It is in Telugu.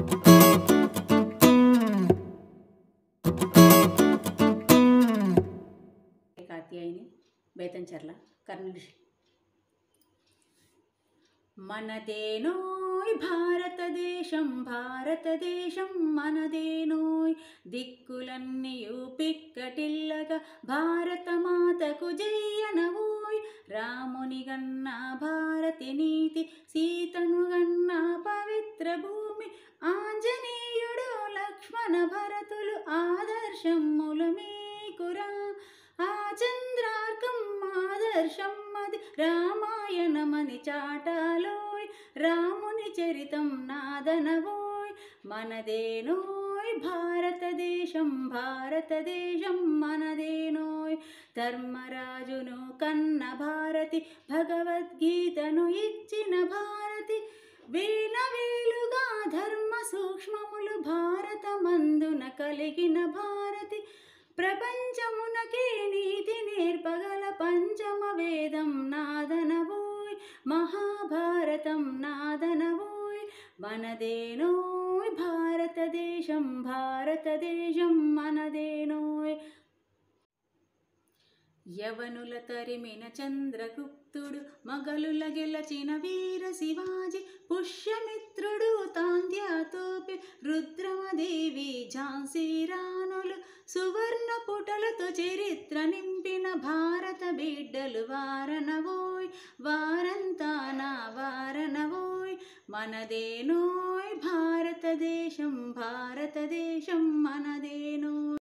కాత్యాయిని బేతంచెర్ల కర్నూలు డిస్ట్రిక్ట్. మనదేనోయ్ భారతదేశం భారతదేశం మనదేనోయ్ దిక్కులన్నీయు పిక్కటిల్లగా భారతమాతకు జయ్యనవోయ్ రాముని గన్న భారతి నీతి సీతను గన్న పవిత్ర భూమి ఆంజనేయుడు లక్ష్మణ భరతులు ఆదర్శములు మీకురా ఆ చంద్రార్కం ఆదర్శం అది రామాయణమని చాటాలోయ్ రాముని చరితం నాదనవోయ్ మనదేనోయ్ భారతదేశం భారతదేశం మనదేనోయ్ ధర్మరాజును కన్న భారతి భగవద్గీతను ఇచ్చిన భారతి వేల వేలుగా ధర్మ సూక్ష్మములు భారతమందున కలిగిన భారతి ప్రపంచమునకే నీతి నేర్పగల పంచమ వేదం నాదనవోయ్ మహాభారతం నాదనవోయ్ మనదేనోయ్ భారతదేశం భారతదేశం మనదేనోయ్ యవనుల తరిమిన చంద్రగుప్తుడు మగలుల గెలచిన వీర శివాజీ పుష్యమిత్రుడు తాంధ్యాతోపి రుద్రమదేవి ఝాన్సీ రాణులు సువర్ణ పుటలతో చరిత్ర నింపిన భారత బిడ్డలు వారనవోయ్ వారంతా నా వారనవోయ్ మనదేనోయ్ భారతదేశం భారతదేశం మనదేనోయ్